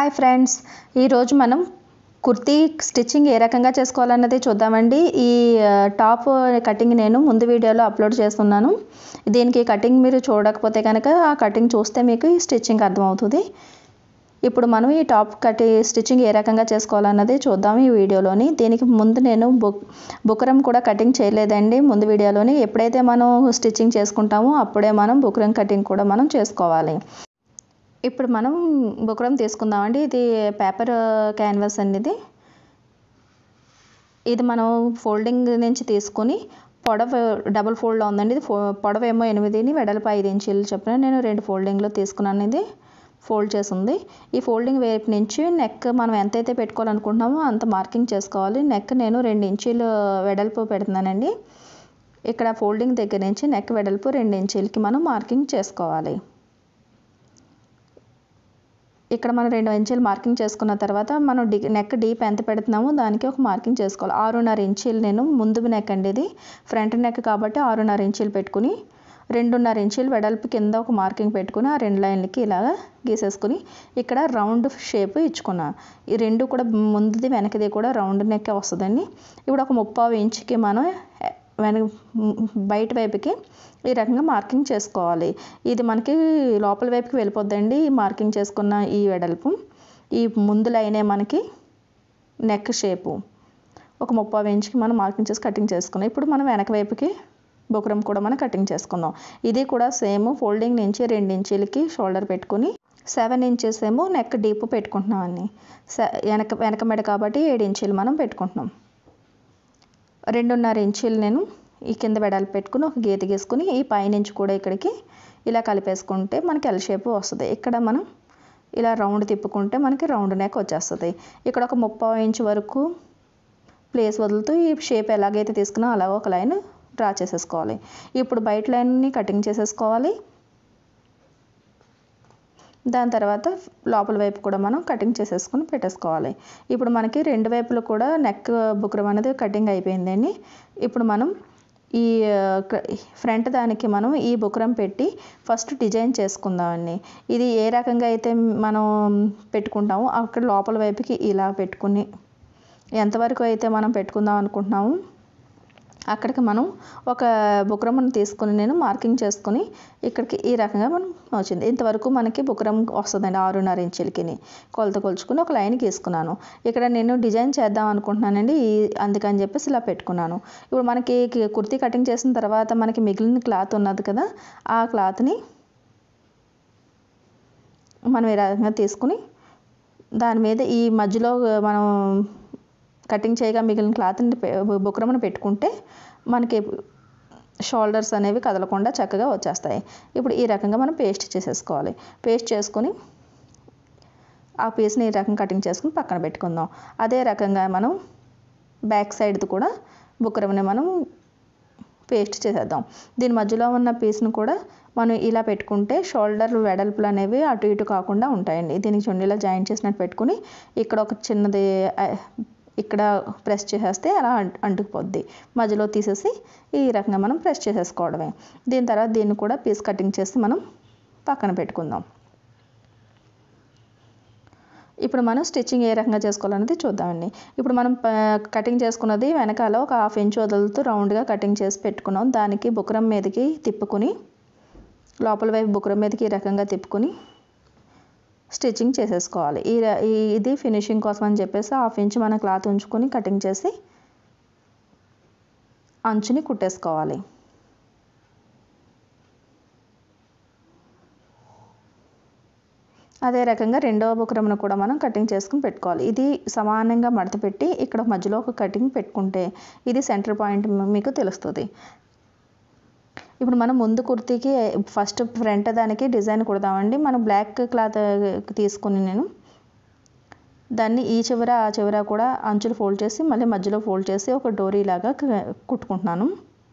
hi friends ఈరోజు మనం kurti stitching ఏ రకంగా చేసుకోవాలన్నది చూద్దామండి ఈ ఆ, టాప్ కటింగ్ నేను ముందు వీడియోలో అప్లోడ్ చేస్తున్నాను దీనికి కటింగ్ మీరు చూడకపోతే కనుక ఆ కటింగ్ చూస్తే మీకు ఈ స్టిచ్చింగ్ అర్థమవుతుంది ఇప్పుడు మనం ఈ టాప్ కటి స్టిచ్చింగ్ ఏ రకంగా చేసుకోవాలన్నది చూద్దాం ఈ వీడియోలోని దీనికి ముందు నేను బుక్ బుకరం కూడా కటింగ్ చేయలేదండి ముందు వీడియోలోని ఎప్పుడైతే మనం స్టిచ్చింగ్ చేసుకుంటామో అప్పుడే మనం బుకరం కటింగ్ కూడా మనం చేసుకోవాలి ఇప్పుడు మనం బుకరం తీసుకుందామండి ఇది పేపర్ క్యాన్వాస్ అండి ఇది ఇది మనం ఫోల్డింగ్ నుంచి తీసుకొని పొడవ డబుల్ ఫోల్డ్లో ఉందండి ఇది ఫో పొడవేమో ఎనిమిదిని వెడల్పు ఐదు ఇంచీలు చొప్పున నేను రెండు ఫోల్డింగ్లో తీసుకున్నాను ఇది ఫోల్డ్ చేసి ఉంది ఈ ఫోల్డింగ్ వైపు నుంచి నెక్ మనం ఎంతైతే పెట్టుకోవాలనుకుంటున్నామో అంత మార్కింగ్ చేసుకోవాలి నెక్ నేను రెండు ఇంచీలు వెడల్పు పెడుతున్నానండి ఇక్కడ ఫోల్డింగ్ దగ్గర నుంచి నెక్ వెడల్పు రెండు ఇంచీలకి మనం మార్కింగ్ చేసుకోవాలి ఇక్కడ మనం రెండు ఇంచీలు మార్కింగ్ చేసుకున్న తర్వాత మనం డి నెక్ డీప్ ఎంత పెడుతున్నామో దానికి ఒక మార్కింగ్ చేసుకోవాలి ఆరున్నర ఇంచీలు నేను ముందు నెక్ అండి ఇది ఫ్రంట్ నెక్ కాబట్టి ఆరున్నర ఇంచీలు పెట్టుకుని రెండున్నర ఇంచీలు వెడల్పు కింద ఒక మార్కింగ్ పెట్టుకుని ఆ రెండు లైన్లకి ఇలాగా గీసేసుకుని ఇక్కడ రౌండ్ షేప్ ఇచ్చుకున్నా ఈ రెండు కూడా ముందుది వెనకది కూడా రౌండ్ నెక్ వస్తుందండి ఇప్పుడు ఒక ముప్పావు ఇంచుకి మనం వెనక బయట వైపుకి ఈ రకంగా మార్కింగ్ చేసుకోవాలి ఇది మనకి లోపల వైపుకి వెళ్ళిపోద్దండి ఈ మార్కింగ్ చేసుకున్న ఈ వెడల్పు ఈ ముందు లైనే మనకి నెక్ షేపు ఒక ముప్పావు ఇంచుకి మనం మార్కింగ్ చేసి కటింగ్ చేసుకున్నాం ఇప్పుడు మనం వెనక వైపుకి బుకరం కూడా మనం కటింగ్ చేసుకుందాం ఇది కూడా సేమ్ ఫోల్డింగ్ నుంచి రెండు ఇంచీలకి షోల్డర్ పెట్టుకుని సెవెన్ ఇంచెస్ ఏమో నెక్ డీప్ పెట్టుకుంటున్నాం అన్ని వెనక వెనక మెడ కాబట్టి ఏడు ఇంచీలు మనం పెట్టుకుంటున్నాం రెండున్నర ఇంచీలు నేను ఈ కింద వెడల్పు పెట్టుకుని ఒక గీత గీసుకుని ఈ పైనుంచి కూడా ఇక్కడికి ఇలా కలిపేసుకుంటే మనకి ఎల్ షేప్ వస్తుంది ఇక్కడ మనం ఇలా రౌండ్ తిప్పుకుంటే మనకి రౌండ్ నెక్ వచ్చేస్తుంది ఇక్కడ ఒక ముప్పై ఇంచ్ వరకు ప్లేస్ వదులుతూ ఈ షేప్ ఎలాగైతే తీసుకున్నా అలా ఒక లైన్ డ్రా చేసేసుకోవాలి ఇప్పుడు బయట లైన్ని కటింగ్ చేసేసుకోవాలి దాని తర్వాత లోపల వైపు కూడా మనం కటింగ్ చేసేసుకుని పెట్టేసుకోవాలి ఇప్పుడు మనకి రెండు వైపులు కూడా నెక్ బుక్రం అనేది కటింగ్ అయిపోయిందండి ఇప్పుడు మనం ఈ ఫ్రంట్ దానికి మనం ఈ బుక్రం పెట్టి ఫస్ట్ డిజైన్ చేసుకుందామండి ఇది ఏ రకంగా అయితే మనం పెట్టుకుంటామో అక్కడ లోపల వైపుకి ఇలా పెట్టుకుని ఎంతవరకు అయితే మనం పెట్టుకుందాం అనుకుంటున్నాము అక్కడికి మనం ఒక బుక్రమ్ను తీసుకుని నేను మార్కింగ్ చేసుకుని ఇక్కడికి ఈ రకంగా మనం వచ్చింది ఇంతవరకు మనకి బుక్రమ్ వస్తుందండి ఆరున్నర ఇంచులకి కొలత కొలుచుకుని ఒక లైన్ గీసుకున్నాను ఇక్కడ నేను డిజైన్ చేద్దాం అనుకుంటున్నానండి ఈ అందుకని చెప్పేసి ఇలా పెట్టుకున్నాను ఇప్పుడు మనకి కుర్తీ కటింగ్ చేసిన తర్వాత మనకి మిగిలిన క్లాత్ ఉన్నది కదా ఆ క్లాత్ని మనం ఈ రకంగా తీసుకుని దాని మీద ఈ మధ్యలో మనం కటింగ్ చేయగా మిగిలిన క్లాత్ని బుక్రమను పెట్టుకుంటే మనకి షోల్డర్స్ అనేవి కదలకుండా చక్కగా వచ్చేస్తాయి ఇప్పుడు ఈ రకంగా మనం పేస్ట్ చేసేసుకోవాలి పేస్ట్ చేసుకొని ఆ పీస్ని ఈ రకంగా కటింగ్ చేసుకుని పక్కన పెట్టుకుందాం అదే రకంగా మనం బ్యాక్ సైడ్ది కూడా బుక్రమ్ని మనం పేస్ట్ చేసేద్దాం దీని మధ్యలో ఉన్న పీస్ను కూడా మనం ఇలా పెట్టుకుంటే షోల్డర్ వెడల్పులు అనేవి అటు ఇటు కాకుండా ఉంటాయండి దీనికి చుండీలో జాయింట్ చేసినట్టు పెట్టుకుని ఇక్కడ ఒక చిన్నది ఇక్కడ ప్రెస్ చేసేస్తే అలా అంటుకుపోద్ది మధ్యలో తీసేసి ఈ రకంగా మనం ప్రెస్ చేసేసుకోవడమే దీని తర్వాత దీన్ని కూడా పీస్ కటింగ్ చేసి మనం పక్కన పెట్టుకుందాం ఇప్పుడు మనం స్టిచ్చింగ్ ఏ రకంగా చేసుకోవాలనేది చూద్దామండి ఇప్పుడు మనం కటింగ్ చేసుకున్నది వెనకాల ఒక హాఫ్ ఇంచ్ వదులుతూ రౌండ్గా కటింగ్ చేసి పెట్టుకున్నాం దానికి బుకరం మీదకి తిప్పుకుని లోపల వైపు బుకరం మీదకి ఈ రకంగా తిప్పుకుని స్టిచ్చింగ్ చేసేసుకోవాలి ఈ ఇది ఫినిషింగ్ కోసం అని చెప్పేసి హాఫ్ ఇంచ్ మన క్లాత్ ఉంచుకొని కటింగ్ చేసి అంచుని కుట్టేసుకోవాలి అదే రకంగా రెండవ బుకరమును కూడా మనం కటింగ్ చేసుకుని పెట్టుకోవాలి ఇది సమానంగా మడత పెట్టి ఇక్కడ మధ్యలో ఒక కటింగ్ పెట్టుకుంటే ఇది సెంటర్ పాయింట్ మీకు తెలుస్తుంది ఇప్పుడు మనం ముందు కుర్తీకి ఫస్ట్ ఫ్రంట్ దానికి డిజైన్ కుడదామండి మనం బ్లాక్ క్లాత్ తీసుకుని నేను దాన్ని ఈ చివర ఆ చివర కూడా అంచులు ఫోల్డ్ చేసి మళ్ళీ మధ్యలో ఫోల్డ్ చేసి ఒక డోరీ లాగా కుట్టుకుంటున్నాను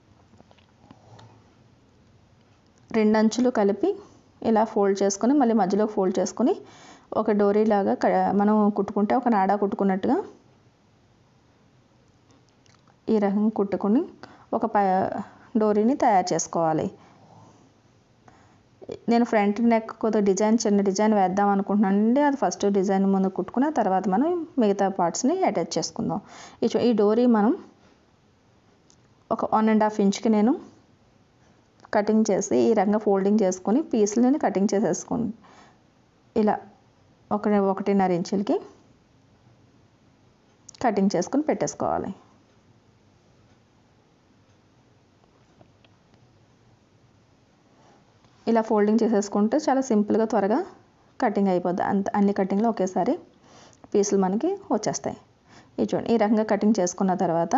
రెండు అంచులు కలిపి ఇలా ఫోల్డ్ చేసుకొని మళ్ళీ మధ్యలో ఫోల్డ్ చేసుకొని ఒక డోరీ లాగా మనం కుట్టుకుంటే ఒక నాడా కుట్టుకున్నట్టుగా ఈ రకంగా కుట్టుకొని ఒక ప డోరీని తయారు చేసుకోవాలి నేను ఫ్రంట్ నెక్ కొద్దిగా డిజైన్ చిన్న డిజైన్ వేద్దాం అనుకుంటున్నానండి అది ఫస్ట్ డిజైన్ ముందు కుట్టుకున్న తర్వాత మనం మిగతా పార్ట్స్ని అటాచ్ చేసుకుందాం ఈ చూ- ఈ డోరీ మనం ఒక వన్ అండ్ హాఫ్ ఇంచ్కి నేను కటింగ్ చేసి ఈ రకంగా ఫోల్డింగ్ చేసుకొని పీసులు నేను కటింగ్ చేసేసుకోండి ఇలా ఒక ఒకటిన్నర ఇంచులకి కటింగ్ చేసుకొని పెట్టేసుకోవాలి ఇలా ఫోల్డింగ్ చేసేసుకుంటే చాలా సింపుల్గా త్వరగా కటింగ్ అయిపోద్ది అంత అన్ని కటింగ్లు ఒకేసారి పీసులు మనకి వచ్చేస్తాయి ఇది చూడండి ఈ రకంగా కటింగ్ చేసుకున్న తర్వాత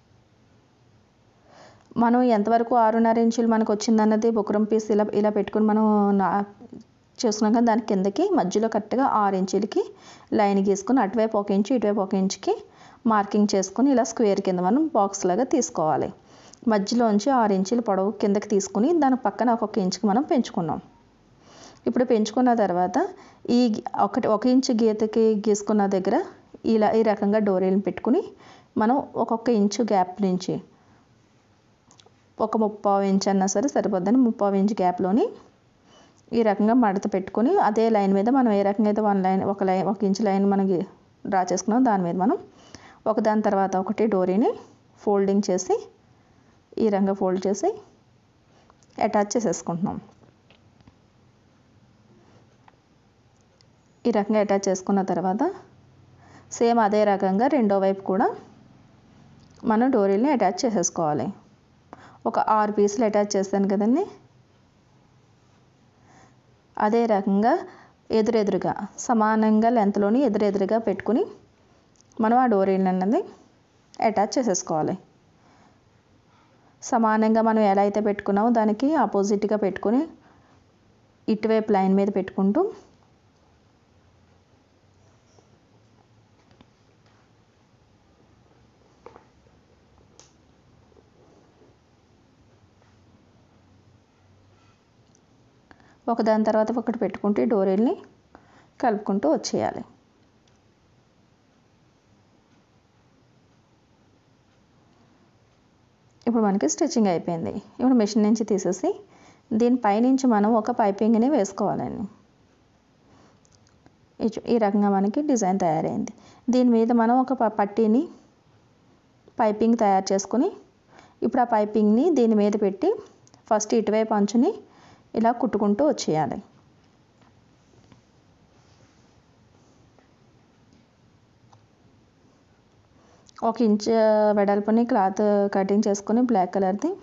మనం ఎంతవరకు ఆరున్నర ఇంచులు మనకు వచ్చిందన్నది బుకరం పీస్ ఇలా ఇలా పెట్టుకుని మనం నా చేసుకున్నాం కదా దాని కిందకి మధ్యలో కరెక్ట్గా ఆరు ఇంచులకి లైన్ గీసుకొని అటువైపు ఒక ఇంచు ఇటువైపు ఒక ఇంచుకి మార్కింగ్ చేసుకొని ఇలా స్క్వేర్ కింద మనం బాక్స్ లాగా తీసుకోవాలి మధ్యలోంచి ఆరు ఇంచుల పొడవు కిందకి తీసుకుని దాని పక్కన ఒక్కొక్క ఇంచుకి మనం పెంచుకున్నాం ఇప్పుడు పెంచుకున్న తర్వాత ఈ గి- ఒకటి ఒక ఇంచు గీతకి గీసుకున్న దగ్గర ఇలా ఈ రకంగా డోరీలను పెట్టుకుని మనం ఒక్కొక్క ఇంచు గ్యాప్ నుంచి ఒక ముప్పావు ఇంచ్ అన్నా సరే సరిపోద్దని ముప్పావు ఇంచ్ గ్యాప్లోని ఈ రకంగా మడత పెట్టుకొని అదే లైన్ మీద మనం ఏ రకంగా అయితే వన్ లైన్ ఒక లైన్ ఒక ఇంచ్ లైన్ మనకి డ్రా చేసుకున్నాం దాని మీద మనం ఒకదాని తర్వాత ఒకటి డోరీని ఫోల్డింగ్ చేసి ఈ రకంగా ఫోల్డ్ చేసి అటాచ్ చేసేసుకుంటున్నాం ఈ రకంగా అటాచ్ చేసుకున్న తర్వాత సేమ్ అదే రకంగా రెండో వైపు కూడా మనం డోరీని అటాచ్ చేసేసుకోవాలి ఒక ఆరు పీసులు అటాచ్ చేస్తాను కదండి అదే రకంగా ఎదురెదురుగా సమానంగా లెంత్లోని ఎదురెదురుగా పెట్టుకుని మనం ఆ డోరీని అన్నది అటాచ్ చేసేసుకోవాలి సమానంగా మనం ఎలా అయితే పెట్టుకున్నామో దానికి ఆపోజిట్గా పెట్టుకొని ఇటువైపు లైన్ మీద పెట్టుకుంటూ ఒకదాని తర్వాత ఒకటి పెట్టుకుంటూ ఈ డోరీల్ని కలుపుకుంటూ వచ్చేయాలి ఇప్పుడు మనకి స్టిచ్చింగ్ అయిపోయింది ఇప్పుడు మిషన్ నుంచి తీసేసి దీని పైనుంచి మనం ఒక పైపింగ్ని వేసుకోవాలండి ఈ చూ- ఈ రకంగా మనకి డిజైన్ తయారైంది దీని మీద మనం ఒక ప- పట్టీని పైపింగ్ తయారు చేసుకుని ఇప్పుడు ఆ పైపింగ్ని దీని మీద పెట్టి ఫస్ట్ ఇటువైపు అంచుని ఇలా కుట్టుకుంటూ వచ్చేయాలి ఒక ఇంచ్ వెడల్పుని క్లాత్ కటింగ్ చేసుకుని బ్లాక్ కలర్ది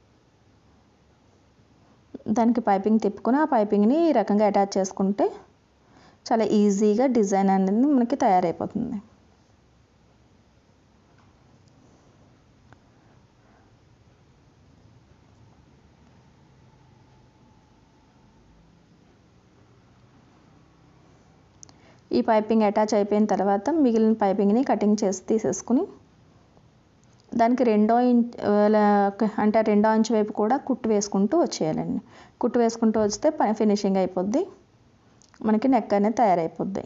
దానికి పైపింగ్ తిప్పుకొని ఆ పైపింగ్ని ఈ రకంగా అటాచ్ చేసుకుంటే చాలా ఈజీగా డిజైన్ అనేది మనకి తయారైపోతుంది ఈ పైపింగ్ అటాచ్ అయిపోయిన తర్వాత మిగిలిన పైపింగ్ని కటింగ్ చేసి తీసేసుకుని దానికి రెండో ఇంచ్ అంటే రెండో ఇంచ్ వైపు కూడా కుట్టు వేసుకుంటూ వచ్చేయాలండి కుట్టు వేసుకుంటూ వస్తే పని ఫినిషింగ్ అయిపోద్ది మనకి నెక్ అనేది తయారైపోద్ది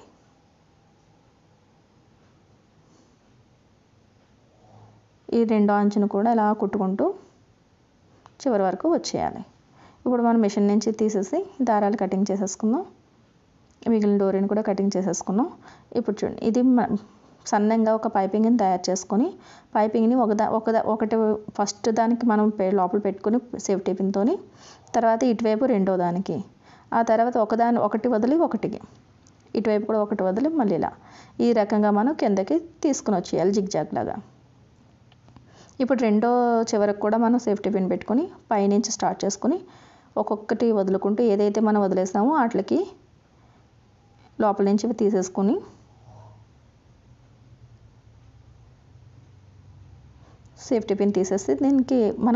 ఈ రెండో అంచును కూడా ఇలా కుట్టుకుంటూ చివరి వరకు వచ్చేయాలి ఇప్పుడు మనం మిషన్ నుంచి తీసేసి దారాలు కటింగ్ చేసేసుకుందాం మిగిలిన డోరీని కూడా కటింగ్ చేసేసుకున్నాం ఇప్పుడు చూడండి ఇది మ- సన్నంగా ఒక పైపింగ్ని తయారు చేసుకొని పైపింగ్ని ఒకదా ఒకదా ఒకటి ఫస్ట్ దానికి మనం పె- లోపల పెట్టుకుని సేఫ్టీ పిన్తోని తర్వాత ఇటువైపు రెండో దానికి ఆ తర్వాత ఒకదాని ఒకటి వదిలి ఒకటికి ఇటువైపు కూడా ఒకటి వదిలి మళ్ళీ ఇలా ఈ రకంగా మనం కిందకి తీసుకుని వచ్చేయాలి జిగ్జాగ్ లాగా ఇప్పుడు రెండో చివరకు కూడా మనం సేఫ్టీ పిన్ పెట్టుకొని పైనుంచి స్టార్ట్ చేసుకుని ఒక్కొక్కటి వదులుకుంటూ ఏదైతే మనం వదిలేసామో వాటికి లోపల నుంచి తీసేసుకొని సేఫ్టీ పిన్ తీసేసి దీనికి మనం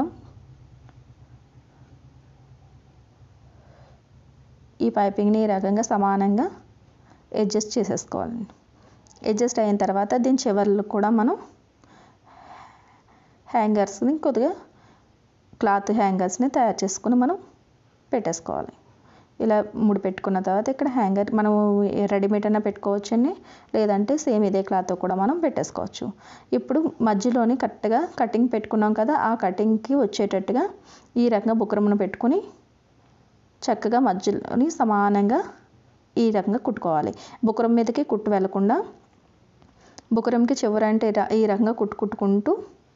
ఈ పైపింగ్ని ఈ రకంగా సమానంగా అడ్జస్ట్ చేసేసుకోవాలి అడ్జస్ట్ అయిన తర్వాత దీని చివర్లు కూడా మనం హ్యాంగర్స్ని కొద్దిగా క్లాత్ హ్యాంగర్స్ని తయారు చేసుకుని మనం పెట్టేసుకోవాలి ఇలా ముడి పెట్టుకున్న తర్వాత ఇక్కడ హ్యాంగర్ మనం రెడీమేడ్ అయినా పెట్టుకోవచ్చండి లేదంటే సేమ్ ఇదే క్లాత్ కూడా మనం పెట్టేసుకోవచ్చు ఇప్పుడు మధ్యలోని కరెక్ట్గా కటింగ్ పెట్టుకున్నాం కదా ఆ కటింగ్కి వచ్చేటట్టుగా ఈ రకంగా బుక్రమ్ను పెట్టుకుని చక్కగా మధ్యలోని సమానంగా ఈ రకంగా కుట్టుకోవాలి బుకరం మీదకి కుట్టు వెళ్లకుండా బుకరంకి చివరంటే ఈ రకంగా కుట్టు కుట్టుకుంటూ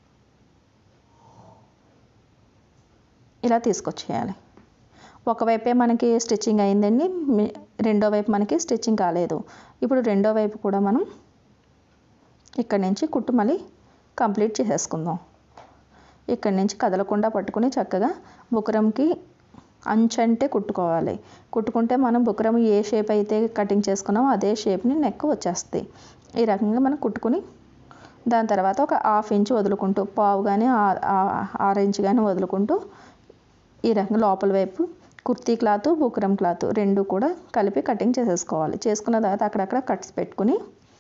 ఇలా తీసుకొచ్చేయాలి ఒకవైపే మనకి స్టిచ్చింగ్ అయిందండి రెండో వైపు మనకి స్టిచ్చింగ్ కాలేదు ఇప్పుడు రెండో వైపు కూడా మనం ఇక్కడి నుంచి కుట్టు మళ్ళీ కంప్లీట్ చేసేసుకుందాం ఇక్కడి నుంచి కదలకుండా పట్టుకుని చక్కగా బుకరంకి అంచంటే కుట్టుకోవాలి కుట్టుకుంటే మనం బుకరం ఏ షేప్ అయితే కటింగ్ చేసుకున్నామో అదే షేప్ని నెక్ వచ్చేస్తుంది ఈ రకంగా మనం కుట్టుకుని దాని తర్వాత ఒక హాఫ్ ఇంచ్ వదులుకుంటూ పావు కానీ ఆరు ఇంచ్ కానీ వదులుకుంటూ ఈ రకంగా లోపల వైపు కుర్తీ క్లాత్ బుకరం క్లాత్ రెండు కూడా కలిపి కటింగ్ చేసేసుకోవాలి చేసుకున్న తర్వాత అక్కడక్కడ కట్స్ పెట్టుకుని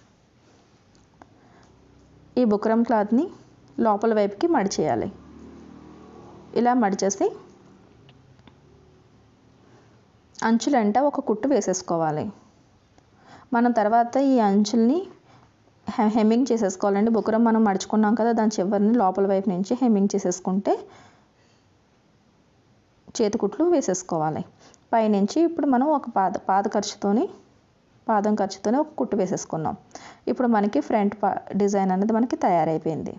ఈ బుకరం క్లాత్ని లోపల వైపుకి మడిచేయాలి ఇలా మడిచేసి అంచులంట ఒక కుట్టు వేసేసుకోవాలి మనం తర్వాత ఈ అంచుల్ని హెమ్మింగ్ చేసేసుకోవాలండి బుకరం మనం మడుచుకున్నాం కదా దాని చివరిని లోపల వైపు నుంచి హెమ్మింగ్ చేసేసుకుంటే చేతికుట్లు వేసేసుకోవాలి పైనుంచి ఇప్పుడు మనం ఒక పాద పాద ఖర్చుతోని పాదం ఖర్చుతోనే ఒక కుట్టు వేసేసుకున్నాం ఇప్పుడు మనకి ఫ్రంట్ పా డిజైన్ అనేది మనకి తయారైపోయింది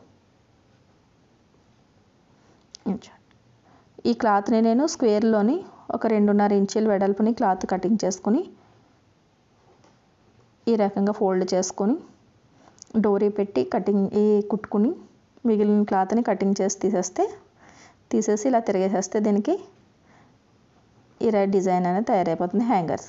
ఈ క్లాత్ని నేను స్క్వేర్లోని ఒక రెండున్నర ఇంచీల వెడల్పుని క్లాత్ కటింగ్ చేసుకుని ఈ రకంగా ఫోల్డ్ చేసుకొని డోరీ పెట్టి కటింగ్ ఈ కుట్టుకుని మిగిలిన క్లాత్ని కటింగ్ చేసి తీసేస్తే తీసేసి ఇలా తిరిగేసేస్తే దీనికి ఈ రెడ్ డిజైన్ అనేది తయారైపోతుంది హ్యాంగర్స్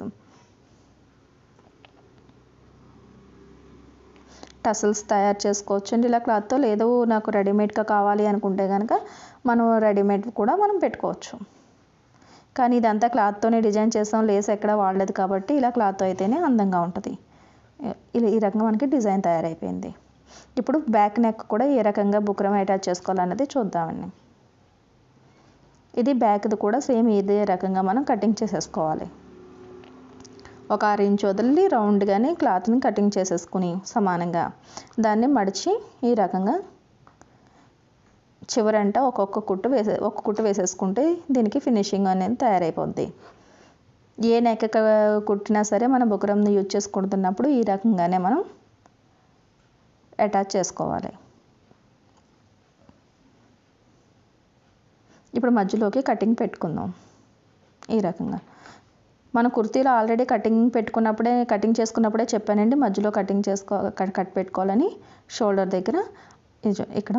టసల్స్ తయారు చేసుకోవచ్చు అండి ఇలా క్లాత్తో లేదు నాకు రెడీమేడ్గా కావాలి అనుకుంటే కనుక మనం రెడీమేడ్ కూడా మనం పెట్టుకోవచ్చు కానీ ఇదంతా క్లాత్తోనే డిజైన్ చేస్తాం లేస్ ఎక్కడ వాడలేదు కాబట్టి ఇలా క్లాత్తో అయితేనే అందంగా ఉంటుంది ఇలా ఈ రకంగా మనకి డిజైన్ తయారైపోయింది ఇప్పుడు బ్యాక్ నెక్ కూడా ఏ రకంగా బుక్రమ్ అటాచ్ చేసుకోవాలన్నది చూద్దామండి ఇది బ్యాక్ది కూడా సేమ్ ఇదే రకంగా మనం కటింగ్ చేసేసుకోవాలి ఒక ఆరు ఇంచ్ వదిలి రౌండ్గానే క్లాత్ని కటింగ్ చేసేసుకుని సమానంగా దాన్ని మడిచి ఈ రకంగా చివరంట ఒక్కొక్క కుట్టు వేసే ఒక్క కుట్టు వేసేసుకుంటే దీనికి ఫినిషింగ్ అనేది తయారైపోద్ది ఏ నెక్ కుట్టినా సరే మనం బుకరంని యూజ్ చేసుకుంటున్నప్పుడు ఈ రకంగానే మనం అటాచ్ చేసుకోవాలి ఇప్పుడు మధ్యలోకి కటింగ్ పెట్టుకుందాం ఈ రకంగా మన కుర్తీలో ఆల్రెడీ కటింగ్ పెట్టుకున్నప్పుడే కటింగ్ చేసుకున్నప్పుడే చెప్పానండి మధ్యలో కటింగ్ చేసుకో కట్ పెట్టుకోవాలని షోల్డర్ దగ్గర ఇక్కడ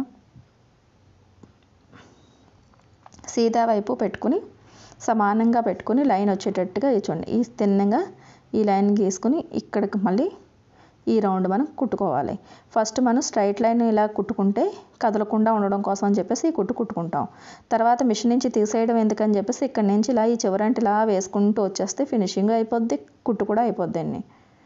సీదా వైపు పెట్టుకుని సమానంగా పెట్టుకుని లైన్ వచ్చేటట్టుగా చూడండి ఈ తిన్నగా ఈ లైన్ గీసుకుని ఇక్కడికి మళ్ళీ ఈ రౌండ్ మనం కుట్టుకోవాలి ఫస్ట్ మనం స్ట్రైట్ లైన్ ఇలా కుట్టుకుంటే కదలకుండా ఉండడం కోసం అని చెప్పేసి ఈ కుట్టు కుట్టుకుంటాం తర్వాత మిషన్ నుంచి తీసేయడం ఎందుకని చెప్పేసి ఇక్కడ నుంచి ఇలా ఈ చివరంటి ఇలా వేసుకుంటూ వచ్చేస్తే ఫినిషింగ్ అయిపోద్ది కుట్టు కూడా అయిపోద్ది అండి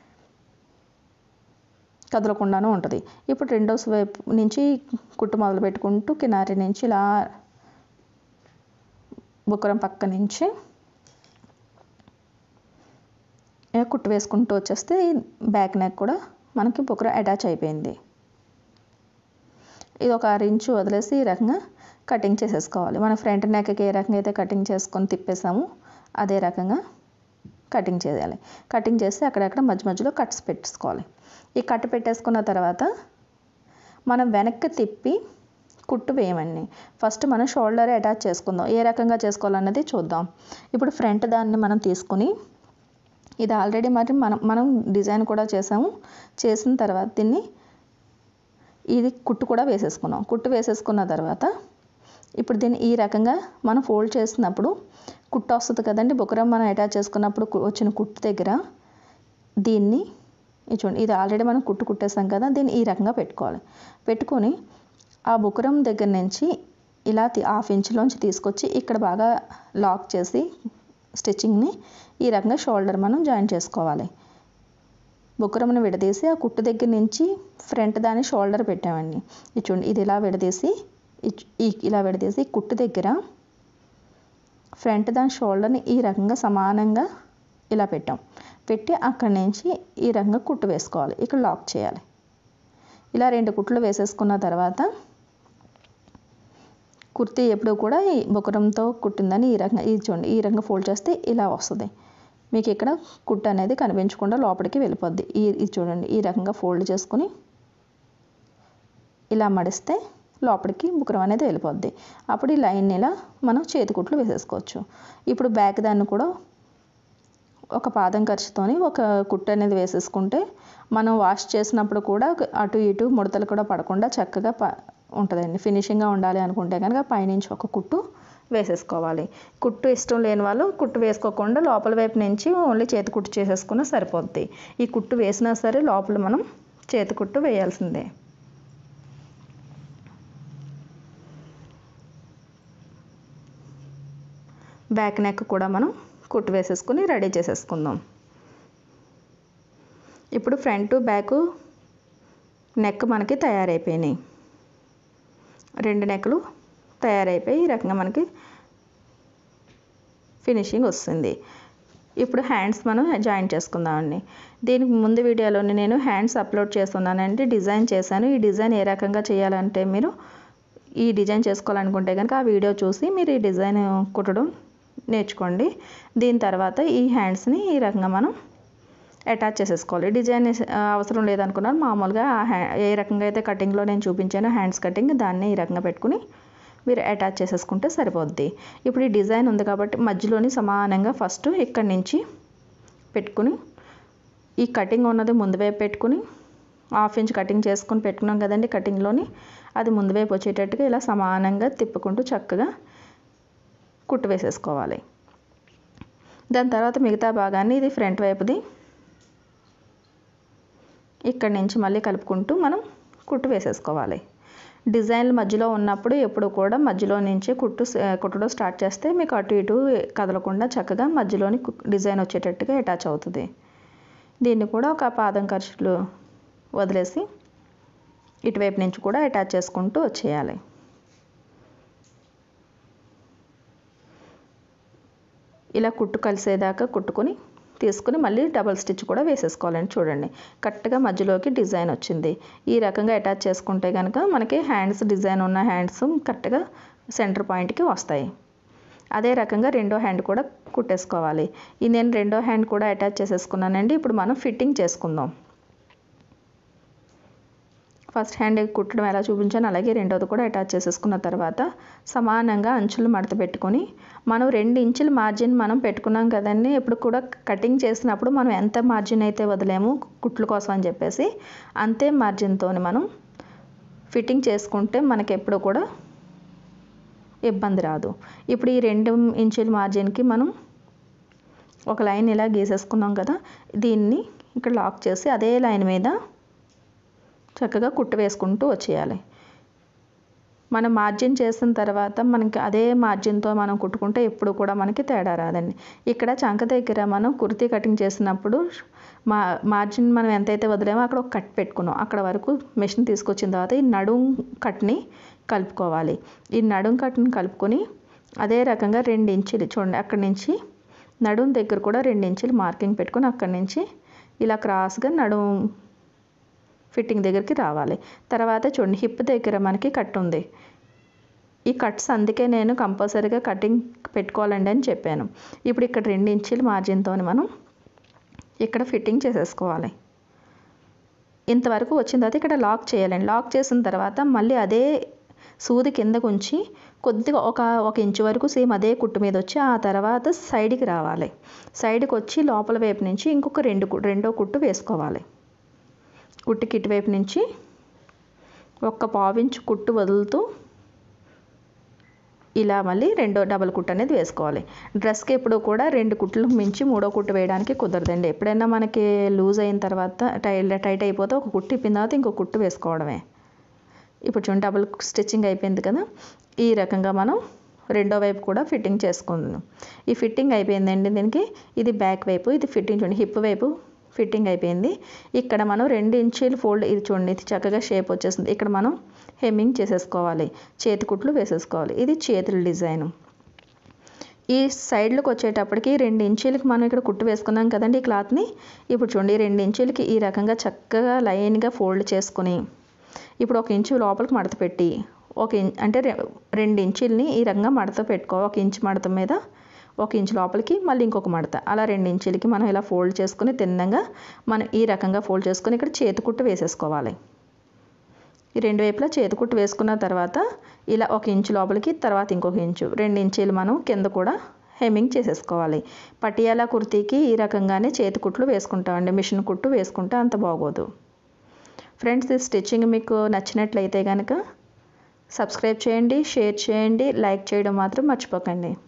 కదలకుండానే ఉంటుంది ఇప్పుడు రెండో వైపు నుంచి కుట్టు మొదలు పెట్టుకుంటూ కినారి నుంచి ఇలా బుక్కరం పక్క నుంచి కుట్టు వేసుకుంటూ వచ్చేస్తే బ్యాక్ నెక్ కూడా మనకి బుక్కరం అటాచ్ అయిపోయింది ఇది ఒక ఆరు ఇంచు వదిలేసి ఈ రకంగా కటింగ్ చేసేసుకోవాలి మన ఫ్రంట్ నెక్కి ఏ రకంగా అయితే కటింగ్ చేసుకొని తిప్పేసామో అదే రకంగా కటింగ్ చేయాలి కటింగ్ చేసి అక్కడక్కడ మధ్య మధ్యలో కట్స్ పెట్టేసుకోవాలి ఈ కట్ పెట్టేసుకున్న తర్వాత మనం వెనక్కి తిప్పి కుట్టు వేయమండి ఫస్ట్ మనం షోల్డర్ అటాచ్ చేసుకుందాం ఏ రకంగా చేసుకోవాలన్నది చూద్దాం ఇప్పుడు ఫ్రంట్ దాన్ని మనం తీసుకుని ఇది ఆల్రెడీ మరి మనం మనం డిజైన్ కూడా చేసాము చేసిన తర్వాత దీన్ని ఇది కుట్టు కూడా వేసేసుకున్నాం కుట్టు వేసేసుకున్న తర్వాత ఇప్పుడు దీన్ని ఈ రకంగా మనం ఫోల్డ్ చేసినప్పుడు కుట్టు వస్తుంది కదండి బుకరం మనం అటాచ్ చేసుకున్నప్పుడు వచ్చిన కుట్టు దగ్గర దీన్ని చూడండి ఇది ఆల్రెడీ మనం కుట్టు కుట్టేసాం కదా దీన్ని ఈ రకంగా పెట్టుకోవాలి పెట్టుకొని ఆ బుకరం దగ్గర నుంచి ఇలా హాఫ్ ఇంచులోంచి తీసుకొచ్చి ఇక్కడ బాగా లాక్ చేసి స్టిచ్చింగ్ని ఈ రకంగా షోల్డర్ మనం జాయిన్ చేసుకోవాలి బుకరంని విడదీసి ఆ కుట్టు దగ్గర నుంచి ఫ్రంట్ దాన్ని షోల్డర్ పెట్టామండి ఇది చూడండి ఇది ఇలా విడదీసి ఈ ఇలా విడదీసి కుట్టు దగ్గర ఫ్రంట్ దాని షోల్డర్ని ఈ రకంగా సమానంగా ఇలా పెట్టాం పెట్టి అక్కడి నుంచి ఈ రకంగా కుట్టు వేసుకోవాలి ఇక్కడ లాక్ చేయాలి ఇలా రెండు కుట్లు వేసేసుకున్న తర్వాత కుర్తీ ఎప్పుడు కూడా ఈ బుకరంతో కుట్టిందని ఈ రకంగా ఇది చూడండి ఈ రకంగా ఫోల్డ్ చేస్తే ఇలా వస్తుంది మీకు ఇక్కడ కుట్టు అనేది కనిపించకుండా లోపలికి వెళ్ళిపోద్ది ఈ ఇది చూడండి ఈ రకంగా ఫోల్డ్ చేసుకుని ఇలా మడిస్తే లోపలికి బుకరం అనేది వెళ్ళిపోద్ది అప్పుడు ఈ లైన్ ఇలా మనం చేతి కుట్లు వేసేసుకోవచ్చు ఇప్పుడు బ్యాక్ దాన్ని కూడా ఒక పాదం ఖర్చుతోని ఒక కుట్టు అనేది వేసేసుకుంటే మనం వాష్ చేసినప్పుడు కూడా అటు ఇటు ముడతలు కూడా పడకుండా చక్కగా ప ఉంటుందండి ఫినిషింగ్గా ఉండాలి అనుకుంటే కనుక పైనుంచి ఒక కుట్టు వేసేసుకోవాలి కుట్టు ఇష్టం లేని వాళ్ళు కుట్టు వేసుకోకుండా లోపల వైపు నుంచి ఓన్లీ చేతి కుట్టు చేసేసుకున్నా సరిపోద్ది ఈ కుట్టు వేసినా సరే లోపల మనం చేతి కుట్టు వేయాల్సిందే బ్యాక్ నెక్ కూడా మనం కుట్టు వేసేసుకుని రెడీ చేసేసుకుందాం ఇప్పుడు ఫ్రంట్ బ్యాక్ నెక్ మనకి తయారైపోయినాయి రెండు నెక్లు తయారైపోయి ఈ రకంగా మనకి ఫినిషింగ్ వస్తుంది ఇప్పుడు హ్యాండ్స్ మనం జాయిన్ చేసుకుందామండి దీనికి ముందు వీడియోలోని నేను హ్యాండ్స్ అప్లోడ్ చేస్తున్నానండి డిజైన్ చేశాను ఈ డిజైన్ ఏ రకంగా చేయాలంటే మీరు ఈ డిజైన్ చేసుకోవాలనుకుంటే కనుక ఆ వీడియో చూసి మీరు ఈ డిజైన్ కుట్టడం నేర్చుకోండి దీని తర్వాత ఈ హ్యాండ్స్ని ఈ రకంగా మనం అటాచ్ చేసేసుకోవాలి డిజైన్ అవసరం లేదనుకున్నారు మామూలుగా ఆ హ్యా ఏ రకంగా అయితే కటింగ్లో నేను చూపించానో హ్యాండ్స్ కటింగ్ దాన్ని ఈ రకంగా పెట్టుకుని మీరు అటాచ్ చేసేసుకుంటే సరిపోద్ది ఇప్పుడు ఈ డిజైన్ ఉంది కాబట్టి మధ్యలోని సమానంగా ఫస్ట్ ఇక్కడి నుంచి పెట్టుకుని ఈ కటింగ్ ఉన్నది ముందు వైపు పెట్టుకుని హాఫ్ ఇంచ్ కటింగ్ చేసుకుని పెట్టుకున్నాం కదండి కటింగ్లోని అది ముందు వైపు వచ్చేటట్టుగా ఇలా సమానంగా తిప్పుకుంటూ చక్కగా కుట్టు వేసేసుకోవాలి దాని తర్వాత మిగతా భాగాన్ని ఇది ఫ్రంట్ వైపుది ఇక్కడి నుంచి మళ్ళీ కలుపుకుంటూ మనం కుట్టు వేసేసుకోవాలి డిజైన్లు మధ్యలో ఉన్నప్పుడు ఎప్పుడు కూడా మధ్యలో నుంచి కుట్టు కుట్టడం స్టార్ట్ చేస్తే మీకు అటు ఇటు కదలకుండా చక్కగా మధ్యలోని డిజైన్ వచ్చేటట్టుగా అటాచ్ అవుతుంది దీన్ని కూడా ఒక పాదం ఖర్చులు వదిలేసి ఇటువైపు నుంచి కూడా అటాచ్ చేసుకుంటూ వచ్చేయాలి ఇలా కుట్టు కలిసేదాకా కుట్టుకొని తీసుకుని మళ్ళీ డబల్ స్టిచ్ కూడా వేసేసుకోవాలండి చూడండి కరెక్ట్గా మధ్యలోకి డిజైన్ వచ్చింది ఈ రకంగా అటాచ్ చేసుకుంటే కనుక మనకి హ్యాండ్స్ డిజైన్ ఉన్న హ్యాండ్స్ కరెక్ట్గా సెంటర్ పాయింట్కి వస్తాయి అదే రకంగా రెండో హ్యాండ్ కూడా కుట్టేసుకోవాలి ఇది నేను రెండో హ్యాండ్ కూడా అటాచ్ చేసేసుకున్నానండి ఇప్పుడు మనం ఫిట్టింగ్ చేసుకుందాం ఫస్ట్ హ్యాండ్ కుట్టడం ఎలా చూపించాను అలాగే రెండోది కూడా అటాచ్ చేసేసుకున్న తర్వాత సమానంగా అంచులు మడత పెట్టుకొని మనం రెండు ఇంచుల మార్జిన్ మనం పెట్టుకున్నాం కదండి ఎప్పుడు కూడా కటింగ్ చేసినప్పుడు మనం ఎంత మార్జిన్ అయితే వదిలేము కుట్లు కోసం అని చెప్పేసి అంతే మార్జిన్తో మనం ఫిట్టింగ్ చేసుకుంటే మనకి ఎప్పుడు కూడా ఇబ్బంది రాదు ఇప్పుడు ఈ రెండు ఇంచుల మార్జిన్కి మనం ఒక లైన్ ఇలా గీసేసుకున్నాం కదా దీన్ని ఇక్కడ లాక్ చేసి అదే లైన్ మీద చక్కగా కుట్టు వేసుకుంటూ వచ్చేయాలి మనం మార్జిన్ చేసిన తర్వాత మనకి అదే మార్జిన్తో మనం కుట్టుకుంటే ఎప్పుడు కూడా మనకి తేడా రాదండి ఇక్కడ చంక దగ్గర మనం కుర్తీ కటింగ్ చేసినప్పుడు మా మార్జిన్ మనం ఎంతైతే వదిలేమో అక్కడ ఒక కట్ పెట్టుకున్నాం అక్కడ వరకు మెషిన్ తీసుకొచ్చిన తర్వాత ఈ నడుం కట్ని కలుపుకోవాలి ఈ నడుం కట్ని కలుపుకొని అదే రకంగా రెండు ఇంచులు చూడండి అక్కడి నుంచి నడుం దగ్గర కూడా రెండు ఇంచులు మార్కింగ్ పెట్టుకొని అక్కడి నుంచి ఇలా క్రాస్గా నడుం ఫిట్టింగ్ దగ్గరికి రావాలి తర్వాత చూడండి హిప్ దగ్గర మనకి కట్ ఉంది ఈ కట్స్ అందుకే నేను కంపల్సరీగా కటింగ్ పెట్టుకోవాలండి అని చెప్పాను ఇప్పుడు ఇక్కడ రెండు ఇంచుల మార్జిన్తో మనం ఇక్కడ ఫిట్టింగ్ చేసేసుకోవాలి ఇంతవరకు వచ్చిన తర్వాత ఇక్కడ లాక్ చేయాలండి లాక్ చేసిన తర్వాత మళ్ళీ అదే సూది కిందకు ఉంచి కొద్దిగా ఒక ఒక ఇంచు వరకు సేమ్ అదే కుట్టు మీద వచ్చి ఆ తర్వాత సైడ్కి రావాలి సైడ్కి వచ్చి లోపల వైపు నుంచి ఇంకొక రెండు రెండో కుట్టు వేసుకోవాలి కుట్టుకి ఇటువైపు నుంచి ఒక్క పావించు కుట్టు వదులుతూ ఇలా మళ్ళీ రెండో డబల్ కుట్టు అనేది వేసుకోవాలి డ్రెస్కి ఎప్పుడు కూడా రెండు కుట్లు మించి మూడో కుట్టు వేయడానికి కుదరదండి ఎప్పుడైనా మనకి లూజ్ అయిన తర్వాత టై టైట్ అయిపోతే ఒక కుట్టు ఇప్పిన తర్వాత ఇంకో కుట్టు వేసుకోవడమే ఇప్పుడు చూడండి డబుల్ స్టిచ్చింగ్ అయిపోయింది కదా ఈ రకంగా మనం రెండో వైపు కూడా ఫిట్టింగ్ చేసుకుందాం ఈ ఫిట్టింగ్ అయిపోయిందండి దీనికి ఇది బ్యాక్ వైపు ఇది ఫిట్టింగ్ చూడండి హిప్ వైపు ఫిట్టింగ్ అయిపోయింది ఇక్కడ మనం రెండు ఇంచీలు ఫోల్డ్ ఇది చూడండి ఇది చక్కగా షేప్ వచ్చేసింది ఇక్కడ మనం హెమ్మింగ్ చేసేసుకోవాలి చేతి కుట్లు వేసేసుకోవాలి ఇది చేతుల డిజైన్ ఈ సైడ్లకు వచ్చేటప్పటికి రెండు ఇంచీలకి మనం ఇక్కడ కుట్టు వేసుకున్నాం కదండి ఈ క్లాత్ని ఇప్పుడు చూడండి రెండు ఇంచీలకి ఈ రకంగా చక్కగా లైన్గా ఫోల్డ్ చేసుకుని ఇప్పుడు ఒక ఇంచు లోపలికి మడత పెట్టి ఒక ఇం అంటే రెండు ఇంచుల్ని ఈ రకంగా మడత పెట్టుకో ఒక ఇంచు మడత మీద ఒక ఇంచు లోపలికి మళ్ళీ ఇంకొక మడత అలా రెండు ఇంచులకి మనం ఇలా ఫోల్డ్ చేసుకుని తిన్నంగా మనం ఈ రకంగా ఫోల్డ్ చేసుకుని ఇక్కడ చేతికుట్టు వేసేసుకోవాలి ఈ రెండు వైపులా చేతికుట్టు వేసుకున్న తర్వాత ఇలా ఒక ఇంచు లోపలికి తర్వాత ఇంకొక ఇంచు రెండు ఇంచీలు మనం కింద కూడా హెమ్మింగ్ చేసేసుకోవాలి పటియాలా కుర్తీకి ఈ రకంగానే చేతి కుట్లు వేసుకుంటామండి మిషన్ కుట్టు వేసుకుంటే అంత బాగోదు ఫ్రెండ్స్ ఈ స్టిచ్చింగ్ మీకు నచ్చినట్లయితే కనుక సబ్స్క్రైబ్ చేయండి షేర్ చేయండి లైక్ చేయడం మాత్రం మర్చిపోకండి